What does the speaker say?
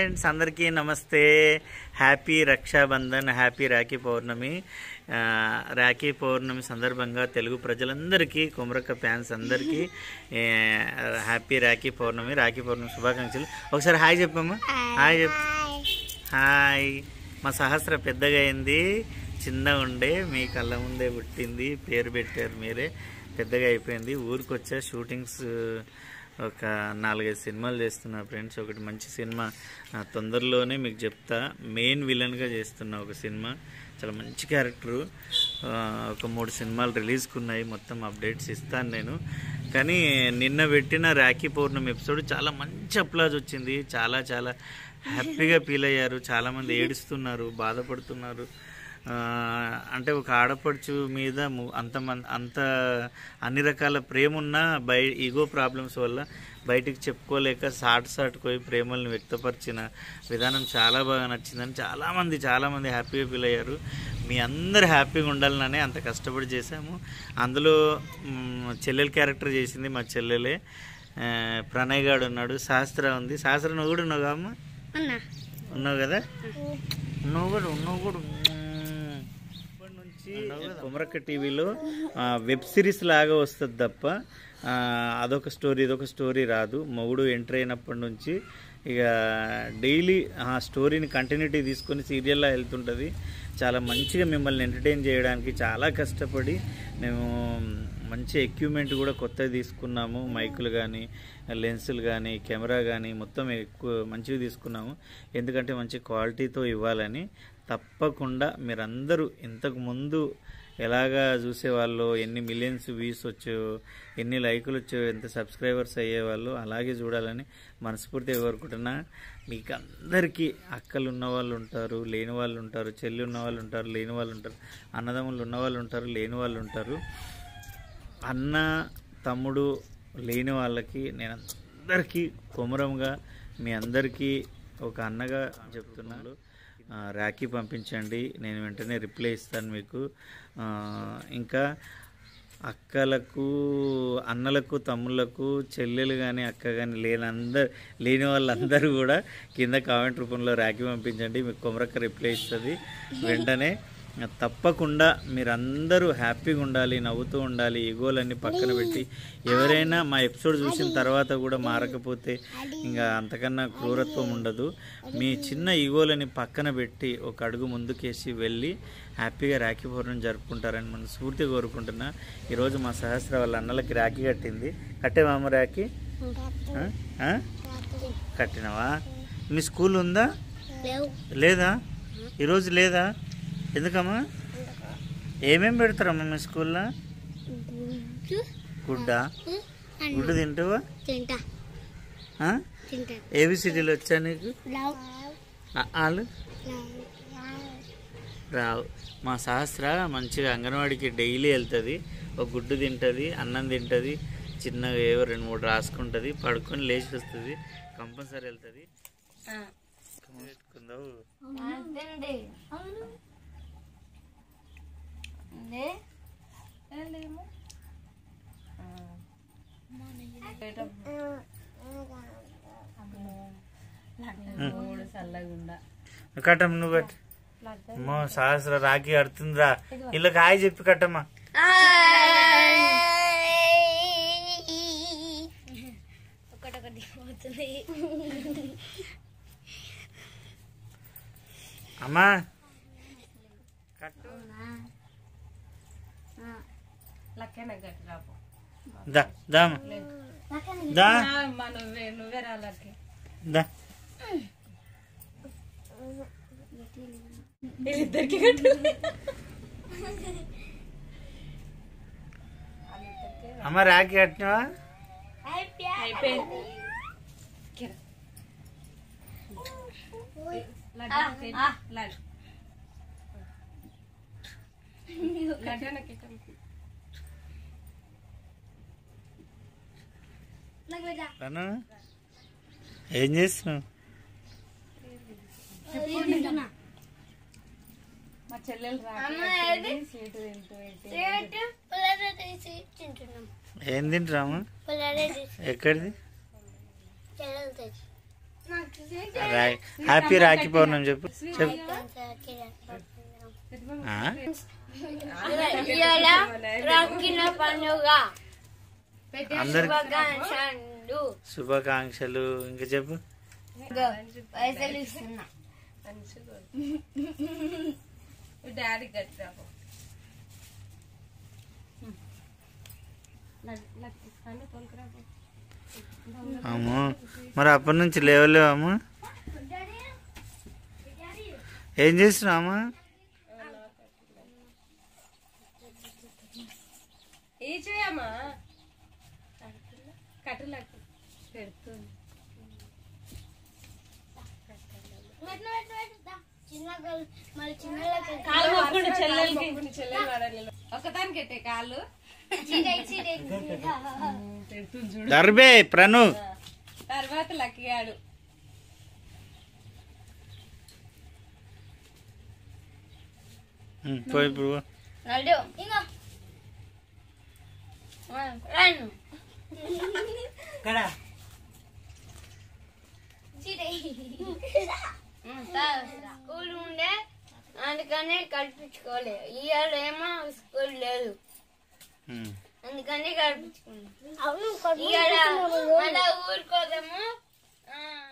Friends అందరికీ నమస్తే happy Rakshabandhan happy Rakhi Pournami ఆ, రాఖీ పౌర్ణమి సందర్భంగా తెలుగు ప్రజలందరికీ కుమరక్క ఫ్యాన్స్ అందరికీ ఏ, హ్యాపీ రాఖీ పౌర్ణమి రాఖీ పౌర్ణమి శుభాకాంక్షలు ఒకసారి హాయ్ చెప్పమ్మా హాయ్ చెప్పు హాయ్ మా సహస్ర పెద్దగా అయింది చిన్నగా ఉండే మీ కళ్ళ ముందే పుట్టింది పేరు పెట్టారు మీరే పెద్దగా అయిపోయింది ఊరికి వచ్చా షూటింగ్స్ ఒక నాలుగైదు సినిమాలు చేస్తున్నా ఫ్రెండ్స్ ఒకటి మంచి సినిమా ఆ, తొందరలోనే మీకు చెప్తా మెయిన్ విలన్గా చేస్తున్నా ఒక సినిమా చాలా మంచి క్యారెక్టరు ఆ, ఒక మూడు సినిమాలు రిలీజ్కి ఉన్నాయి మొత్తం అప్డేట్స్ ఇస్తాను నేను కానీ నిన్న పెట్టిన రాఖీ పౌర్ణమి ఎపిసోడ్ చాలా మంచి అప్లాజ్ వచ్చింది చాలా చాలా హ్యాపీగా ఫీల్ అయ్యారు చాలామంది ఏడుస్తున్నారు బాధపడుతున్నారు ఆ, అంటే ఒక ఆడపడుచు మీద ము- అంత మం అంత అన్ని రకాల ప్రేమ ఉన్నా బయ ఈగో ప్రాబ్లమ్స్ వల్ల బయటికి చెప్పుకోలేక సాట్ సాటుకు పోయి ప్రేమల్ని వ్యక్తపరిచిన విధానం చాలా బాగా నచ్చిందని చాలామంది చాలామంది హ్యాపీగా ఫీల్ అయ్యారు మీ అందరు హ్యాపీగా ఉండాలనే అంత కష్టపడి చేశాము అందులో మ్, చెల్లెల క్యారెక్టర్ చేసింది మా చెల్లెలే ఆ, ప్రణయ్ గాడు ఉన్నాడు శాస్త్ర ఉంది శాస్త్ర నువ్వు కూడా ఉన్నావు అమ్మ ఉన్నావు కదా నువ్వు కూడా నువ్వు కూడా ఇప్పటి నుంచి కుమరక్క టీవీలో వెబ్ సిరీస్ లాగా వస్తుంది తప్ప ఆ, అదొక స్టోరీ ఇదొక స్టోరీ రాదు మొగుడు ఎంటర్ అయినప్పటి నుంచి ఇక డైలీ ఆ స్టోరీని కంటిన్యూటీ తీసుకొని సీరియల్లా వెళ్తుంటుంది చాలా మంచిగా మిమ్మల్ని ఎంటర్టైన్ చేయడానికి చాలా కష్టపడి మేము మంచి ఎక్విప్మెంట్ కూడా కొత్తది తీసుకున్నాము మైకులు కానీ లెన్సులు కానీ కెమెరా కానీ మొత్తం ఎక్కువ మంచివి తీసుకున్నాము ఎందుకంటే మంచి క్వాలిటీతో ఇవ్వాలని తప్పకుండా మీరందరూ ఇంతకు ముందు ఎలాగా చూసేవాళ్ళు ఎన్ని మిలియన్స్ వ్యూస్ వచ్చాయో ఎన్ని లైకులు వచ్చాయో ఎంత సబ్స్క్రైబర్స్ అయ్యేవాళ్ళు అలాగే చూడాలని మనస్ఫూర్తిగా కోరుకుంటున్నా మీకు అందరికీ అక్కలు ఉన్న వాళ్ళు ఉంటారు లేని వాళ్ళు ఉంటారు చెల్లి ఉన్న వాళ్ళు ఉంటారు లేని వాళ్ళు ఉంటారు అన్నదమ్ములు ఉన్న వాళ్ళు ఉంటారు లేని వాళ్ళు ఉంటారు అన్న తమ్ముడు లేని వాళ్ళకి నేను అందరికీ కొమరంగా మీ అందరికీ ఒక అన్నగా చెప్తున్నాను ఆ, రాఖీ పంపించండి నేను వెంటనే రిప్లై ఇస్తాను మీకు ఆ, ఇంకా అక్కలకు అన్నలకు తమ్ముళ్ళకు చెల్లెలు కానీ అక్క కానీ లేనందరు లేని వాళ్ళందరూ కూడా కింద కామెంట్ రూపంలో రాఖీ పంపించండి మీకు కొమరక్క రిప్లై ఇస్తుంది వెంటనే తప్పకుండా మీరందరూ హ్యాపీగా ఉండాలి నవ్వుతూ ఉండాలి ఈగోలన్నీ పక్కన పెట్టి ఎవరైనా మా ఎపిసోడ్ చూసిన తర్వాత కూడా మారకపోతే ఇంకా అంతకన్నా క్రూరత్వం ఉండదు మీ చిన్న ఈగోలని పక్కన పెట్టి ఒక అడుగు ముందుకేసి వెళ్ళి హ్యాపీగా రాఖీ పౌర్ణమి జరుపుకుంటారని మనం స్ఫూర్తిగా కోరుకుంటున్నా ఈరోజు మా సహస్ర వాళ్ళ అన్నలకి రాఖీ కట్టింది కట్టేవామ రాఖీ ఆ? ఆ? కట్టినవా మీ స్కూల్ ఉందా లేదా ఈరోజు లేదా ఎందుకమ్మా ఏమేం పెడతారమ్మా మీ స్కూల్లో గుడ్డా గుడ్డు తింటావా తింటా ఆ? తింటా ఏబిసిడీలు వచ్చా నీకు లవ్ ఆ- ఆలు రావు మా సహస్ర మంచిగా అంగన్వాడికి డైలీ వెళ్తుంది ఒక గుడ్డు తింటుంది అన్నం తింటుంది చిన్నగా ఏవో రెండు మూడు రాసుకుంటుంది పడుకొని లేచి వస్తుంది కంపల్సరీ వెళ్తుంది పెట్టుకుందావు కట్టమ్మ నువ్వు కట్టు అమ్మో సహస్ర రాఖీ కడుతుందిరా వీళ్ళకి హాయ్ చెప్పి కట్టమ్మా ఒకటొకటి పోతుంది అమ్మా కట్టు లక్కన గట్టి రాపో దా దా అమ్మ. దా అమ్మా నువ్వే నువ్వే రా లక్కి దా వీళ్ళిద్దరికి కట్టు అమ్మ రాఖీ కట్టినవా అయిపోయింది అను ఏం చేస్తున్నావు మా చెల్లెలు రాకి స్వీట్ తింటూ ఏంటి తింటున్నాం ఏం తింటున్నాము పొలాడే తీసి ఎక్కడిది చెల్లెలు తెచ్చి రా- హ్యాపీ రాఖీ పౌర్ణమి చెప్పు చెప్పు ఆ? ఇవాళ రాకిన పండుగ అందరికి శుభాకాంక్షలు శుభాకాంక్షలు ఇంకా చెప్పు ఇగో, పైసలు ఇస్తున్నా డాడీ కట్టిరా అమ్మో మరి అప్పటి నుంచి లేవలేవమ్మా ఏం చేస్తున్నావమ్మా ఏ చేయమ్మా కట్టలకు పెడుతుంది చిన్న మరి చిన్నలకి కాలు మొక్కుండు చెల్లెలకి చెల్లెలు వాడాలి ఒకదానికి ఎట్టే కాళ్ళు చీరై చీరై పెడుతుంది చూడు దర్బే ప్రణు తర్వాత లక్కిగాడు ఉమ్, పోయి ఇప్పుడు పో. నడు ఇంకో రాను చీరై స్కూల్ ఉండే అందుకనే కల్పించుకోలే ఇవాళ ఏమో స్కూల్ లేదు ఉమ్. అందుకని కల్పించుకున్నాం ఇవాళ మళ్ళా ఊరుకోదాము ఆ,